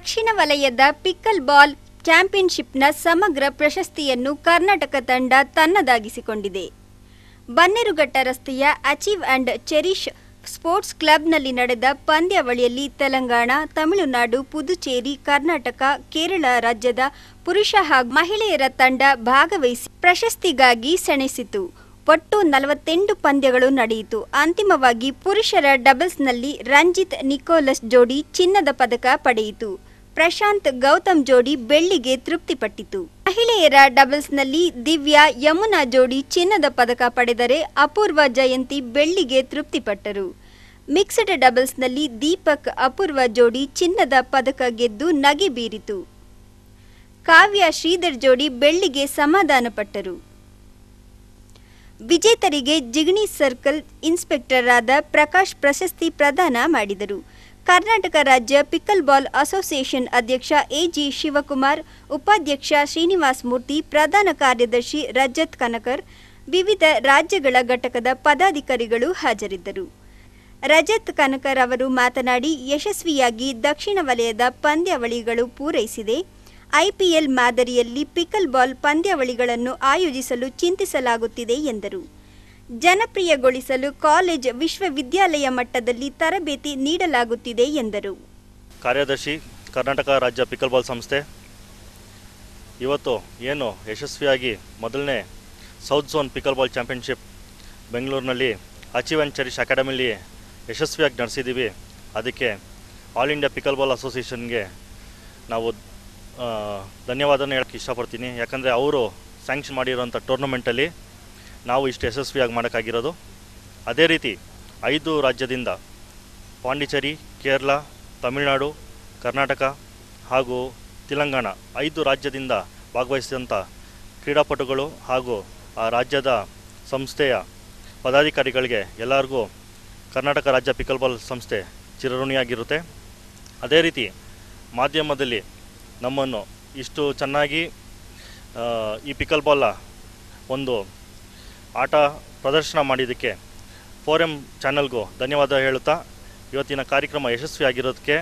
ದಕ್ಷಿಣ ವಲಯದ pickle ball ಚಾಂಪಿಯನ್ಶಿಪ್ನ ಸಮಗ್ರ ಪ್ರಶಸ್ತಿಯನ್ನು ಕರ್ನಾಟಕ ತಂಡ ತನ್ನದಾಗಿಸಿಕೊಂಡಿದೆ ಬನ್ನೇರುಘಟ್ಟ ರಸ್ತೆಯ ಅಚೀವ್ ಅಂಡ್ ಚೆರಿಶ್ ಸ್ಪೋರ್ಟ್ಸ್ ಕ್ಲಬ್ನಲ್ಲಿ ನಡೆದ ಪಂದ್ಯಾವಳಿಯಲ್ಲಿ ತೆಲಂಗಾಣ ತಮಿಳುನಾಡು ಪುದುಚೇರಿ ಕರ್ನಾಟಕ ಕೇರಳ ರಾಜ್ಯದ ಪುರುಷ ಹಾಗೂ ಮಹಿಳೆಯರ ತಂಡ ಭಾಗವಹಿಸಿ ಪ್ರಶಸ್ತಿಗಾಗಿ ಸೆಣಸಿತು ಒಟ್ಟು ನಲವತ್ತೆಂಟು ಪಂದ್ಯಗಳು ನಡೆಯಿತು ಅಂತಿಮವಾಗಿ ಪುರುಷರ ಡಬಲ್ಸ್ನಲ್ಲಿ ರಂಜಿತ್ ನಿಕೋಲಸ್ ಜೋಡಿ ಚಿನ್ನದ ಪದಕ ಪಡೆಯಿತು ಪ್ರಶಾಂತ್ ಗೌತಮ್ ಜೋಡಿ ಬೆಳ್ಳಿಗೆ ತೃಪ್ತಿಪಟ್ಟಿತು ಮಹಿಳೆಯರ ಡಬಲ್ಸ್ನಲ್ಲಿ ದಿವ್ಯಾ ಯಮುನಾ ಜೋಡಿ ಚಿನ್ನದ ಪದಕ ಪಡೆದರೆ ಅಪೂರ್ವ ಜಯಂತಿ ಬೆಳ್ಳಿಗೆ ತೃಪ್ತಿಪಟ್ಟರು ಮಿಕ್ಸ್ಡ್ ಡಬಲ್ಸ್ನಲ್ಲಿ ದೀಪಕ್ ಅಪೂರ್ವ ಜೋಡಿ ಚಿನ್ನದ ಪದಕ ಗೆದ್ದು ನಗೆ ಬೀರಿತು ಕಾವ್ಯ ಶ್ರೀಧರ್ ಜೋಡಿ ಬೆಳ್ಳಿಗೆ ಸಮಾಧಾನಪಟ್ಟರು ವಿಜೇತರಿಗೆ ಜಿಗಣಿ ಸರ್ಕಲ್ ಇನ್ಸ್ಪೆಕ್ಟರ್ ಆದ ಪ್ರಕಾಶ್ ಪ್ರಶಸ್ತಿ ಪ್ರದಾನ ಮಾಡಿದರು ಕರ್ನಾಟಕ ರಾಜ್ಯ ಪಿಕ್ಕಲ್ ಬಾಲ್ ಅಸೋಸಿಯೇಷನ್ ಅಧ್ಯಕ್ಷ ಎಜಿ ಶಿವಕುಮಾರ್ ಉಪಾಧ್ಯಕ್ಷ ಶ್ರೀನಿವಾಸ್ ಮೂರ್ತಿ ಪ್ರಧಾನ ಕಾರ್ಯದರ್ಶಿ ರಜತ್ ಕನಕರ್ ವಿವಿಧ ರಾಜ್ಯಗಳ ಘಟಕದ ಪದಾಧಿಕಾರಿಗಳು ಹಾಜರಿದ್ದರು ರಜತ್ ಕನಕರ್ ಅವರು ಮಾತನಾಡಿ ಯಶಸ್ವಿಯಾಗಿ ದಕ್ಷಿಣ ವಲಯದ ಪಂದ್ಯಾವಳಿಗಳು ಪೂರೈಸಿದೆ ಐಪಿಎಲ್ ಮಾದರಿಯಲ್ಲಿ ಪಿಕಲ್ ಬಾಲ್ ಪಂದ್ಯಾವಳಿಗಳನ್ನು ಆಯೋಜಿಸಲು ಚಿಂತಿಸಲಾಗುತ್ತಿದೆ ಎಂದರು ಜನಪ್ರಿಯಗೊಳಿಸಲು ಕಾಲೇಜ್ ವಿಶ್ವವಿದ್ಯಾಲಯ ಮಟ್ಟದಲ್ಲಿ ತರಬೇತಿ ನೀಡಲಾಗುತ್ತಿದೆ ಎಂದರು ಕಾರ್ಯದರ್ಶಿ ಕರ್ನಾಟಕ ರಾಜ್ಯ ಪಿಕಲ್ ಬಾಲ್ ಸಂಸ್ಥೆ ಇವತ್ತು ಏನು ಯಶಸ್ವಿಯಾಗಿ ಮೊದಲನೇ south zone pickle ball championship ಬೆಂಗಳೂರಿನಲ್ಲಿ ಅಚೀವ್ ಆ್ಯಂಡ್ ಚೆರಿಶ್ ಅಕಾಡೆಮಿಲಿ ಯಶಸ್ವಿಯಾಗಿ ನಡೆಸಿದ್ದೀವಿ ಅದಕ್ಕೆ ಆಲ್ ಇಂಡಿಯಾ ಪಿಕಲ್ ಬಾಲ್ ಅಸೋಸಿಯೇಷನ್ಗೆ ನಾವು ಆ, ಧನ್ಯವಾದನ ಹೇಳಕ್ಕೆ ಇಷ್ಟಪಡ್ತೀನಿ ಯಾಕಂದರೆ ಅವರು ಸ್ಯಾಂಕ್ಷನ್ ಮಾಡಿರೋಂಥ ಟೂರ್ನಮೆಂಟಲ್ಲಿ ನಾವು ಇಷ್ಟು ಯಶಸ್ವಿಯಾಗಿ ಮಾಡೋಕ್ಕಾಗಿರೋದು ಅದೇ ರೀತಿ ಐದು ರಾಜ್ಯದಿಂದ ಪಾಂಡಿಚೇರಿ ಕೇರಳ ತಮಿಳುನಾಡು ಕರ್ನಾಟಕ ಹಾಗೂ ತೆಲಂಗಾಣ ಐದು ರಾಜ್ಯದಿಂದ ಭಾಗವಹಿಸಿದಂಥ ಕ್ರೀಡಾಪಟುಗಳು ಹಾಗೂ ಆ ರಾಜ್ಯದ ಸಂಸ್ಥೆಯ ಪದಾಧಿಕಾರಿಗಳಿಗೆ ಎಲ್ಲರಿಗೂ ಕರ್ನಾಟಕ ರಾಜ್ಯ ಪಿಕಲ್ ಬಾಲ್ ಸಂಸ್ಥೆ ಚಿರಋಣಿಯಾಗಿರುತ್ತೆ ಅದೇ ರೀತಿ ಮಾಧ್ಯಮದಲ್ಲಿ ನಮ್ಮನ್ನು ಇಷ್ಟು ಚೆನ್ನಾಗಿ ಆ, ಈ ಪಿಕಲ್ ಬಾಲ್ನ ಒಂದು ಆಟ ಪ್ರದರ್ಶನ ಮಾಡಿದ್ದಕ್ಕೆ ಫೋರಮ್ ಚಾನಲ್ಗೂ ಧನ್ಯವಾದ ಹೇಳುತ್ತಾ ಇವತ್ತಿನ ಕಾರ್ಯಕ್ರಮ ಯಶಸ್ವಿಯಾಗಿರೋದಕ್ಕೆ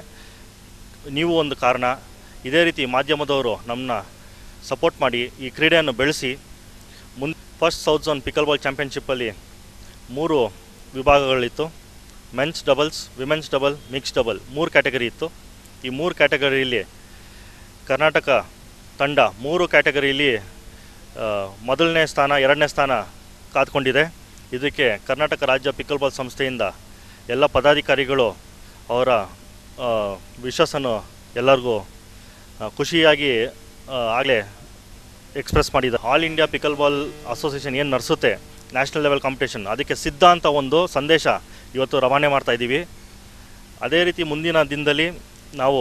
ನೀವು ಒಂದು ಕಾರಣ ಇದೇ ರೀತಿ ಮಾಧ್ಯಮದವರು ನಮ್ಮನ್ನ ಸಪೋರ್ಟ್ ಮಾಡಿ ಈ ಕ್ರೀಡೆಯನ್ನು ಬೆಳೆಸಿ ಮುನ್ first south zone pickle ball ಚಾಂಪಿಯನ್ಶಿಪ್ಪಲ್ಲಿ ಮೂರು ವಿಭಾಗಗಳಿತ್ತು men's doubles women's double mix double ಮೂರು ಕ್ಯಾಟಗರಿ ಇತ್ತು ಈ ಮೂರು ಕ್ಯಾಟಗರಿಯಲ್ಲಿ ಕರ್ನಾಟಕ ತಂಡ ಮೂರು ಕ್ಯಾಟಗರಿಯಲ್ಲಿ ಆ, ಮೊದಲನೇ ಸ್ಥಾನ ಎರಡನೇ ಸ್ಥಾನ ಕಾದ್ಕೊಂಡಿದೆ ಇದಕ್ಕೆ ಕರ್ನಾಟಕ ರಾಜ್ಯ ಪಿಕಲ್ ಬಾಲ್ ಸಂಸ್ಥೆಯಿಂದ ಎಲ್ಲ ಪದಾಧಿಕಾರಿಗಳು ಅವರ ಆ, ವಿಶ್ವಾಸನ್ನು ಎಲ್ಲರಿಗೂ ಆ, ಖುಷಿಯಾಗಿ ಆಗಲೇ ಎಕ್ಸ್ಪ್ರೆಸ್ ಮಾಡಿದ all India pickle ball association ಏನು ನಡೆಸುತ್ತೆ ನ್ಯಾಷನಲ್ ಲೆವೆಲ್ ಕಾಂಪಿಟೇಷನ್ ಅದಕ್ಕೆ ಸಿದ್ಧ ಅಂತ ಒಂದು ಸಂದೇಶ ಇವತ್ತು ರವಾನೆ ಮಾಡ್ತಾ ಇದ್ದೀವಿ ಅದೇ ರೀತಿ ಮುಂದಿನ ದಿನದಲ್ಲಿ ನಾವು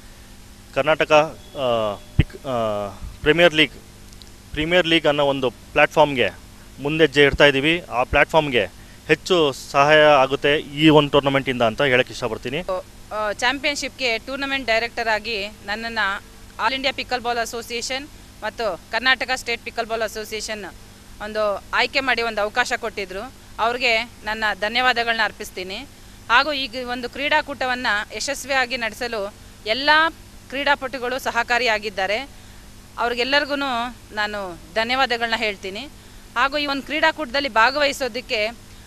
ಕರ್ನಾಟಕ ಆ, ಪಿಕ್ ಆ, ಪ್ರೀಮಿಯರ್ ಲೀಗ್ ಪ್ರೀಮಿಯರ್ ಲೀಗ್ ಅನ್ನೋ ಒಂದು ಪ್ಲ್ಯಾಟ್ಫಾರ್ಮ್ಗೆ ಮುಂದೆಜ್ಜೆ ಇಡ್ತಾ ಇದ್ದೀವಿ ಆ ಪ್ಲ್ಯಾಟ್ಫಾರ್ಮ್ಗೆ ಹೆಚ್ಚು ಸಹಾಯ ಆಗುತ್ತೆ ಈ ಒಂದು ಟೂರ್ನಮೆಂಟಿಂದ ಅಂತ ಹೇಳಕ್ಕೆ ಇಷ್ಟಪಡ್ತೀನಿ ಚಾಂಪಿಯನ್ಶಿಪ್ಗೆ ಟೂರ್ನಮೆಂಟ್ ಡೈರೆಕ್ಟರ್ ಆಗಿ ನನ್ನನ್ನು all India pickle ball association ಮತ್ತು Karnataka state pickle ball association ಒಂದು ಆಯ್ಕೆ ಮಾಡಿ ಒಂದು ಅವಕಾಶ ಕೊಟ್ಟಿದ್ದರು ಅವ್ರಿಗೆ ನನ್ನ ಧನ್ಯವಾದಗಳನ್ನ ಅರ್ಪಿಸ್ತೀನಿ ಹಾಗೂ ಈಗ ಒಂದು ಕ್ರೀಡಾಕೂಟವನ್ನು ಯಶಸ್ವಿಯಾಗಿ ನಡೆಸಲು ಎಲ್ಲ ಕ್ರೀಡಾಪಟುಗಳು ಸಹಕಾರಿಯಾಗಿದ್ದಾರೆ ಅವ್ರಿಗೆಲ್ಲರಿಗೂ ನಾನು ಧನ್ಯವಾದಗಳನ್ನ ಹೇಳ್ತೀನಿ ಹಾಗೂ ಈ ಒಂದು ಕ್ರೀಡಾಕೂಟದಲ್ಲಿ ಭಾಗವಹಿಸೋದಕ್ಕೆ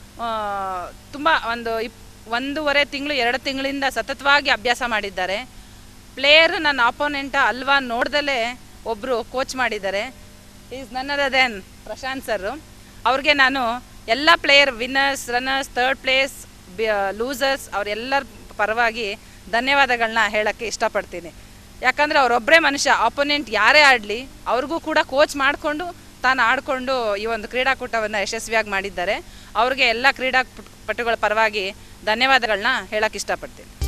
ತುಂಬ ಒಂದು ಇಪ್ ಒಂದೂವರೆ ತಿಂಗಳು ಎರಡು ತಿಂಗಳಿಂದ ಸತತವಾಗಿ ಅಭ್ಯಾಸ ಮಾಡಿದ್ದಾರೆ ಪ್ಲೇಯರ್ ನನ್ನ ಆಪೋನೆಂಟ ಅಲ್ವಾ ನೋಡ್ದಲೇ ಒಬ್ಬರು ಕೋಚ್ ಮಾಡಿದ್ದಾರೆ ಈಸ್ ನನ್ ಅದರ್ ದೆನ್ ಪ್ರಶಾಂತ್ ಸರ್ ಅವ್ರಿಗೆ ನಾನು ಎಲ್ಲ player winners runners third place losers ಅವರೆಲ್ಲರ ಪರವಾಗಿ ಧನ್ಯವಾದಗಳನ್ನ ಹೇಳೋಕ್ಕೆ ಇಷ್ಟಪಡ್ತೀನಿ ಯಾಕಂದರೆ ಅವರೊಬ್ಬರೇ ಮನುಷ್ಯ ಆಪೋನೆಂಟ್ ಯಾರೇ ಆಡಲಿ ಅವ್ರಿಗೂ ಕೂಡ ಕೋಚ್ ಮಾಡಿಕೊಂಡು ತಾನು ಆಡಿಕೊಂಡು ಈ ಒಂದು ಕ್ರೀಡಾಕೂಟವನ್ನು ಯಶಸ್ವಿಯಾಗಿ ಮಾಡಿದ್ದಾರೆ ಅವ್ರಿಗೆ ಎಲ್ಲ ಕ್ರೀಡಾಪಟುಗಳ ಪರವಾಗಿ ಧನ್ಯವಾದಗಳನ್ನ ಹೇಳಕ್ಕೆ ಇಷ್ಟಪಡ್ತೀನಿ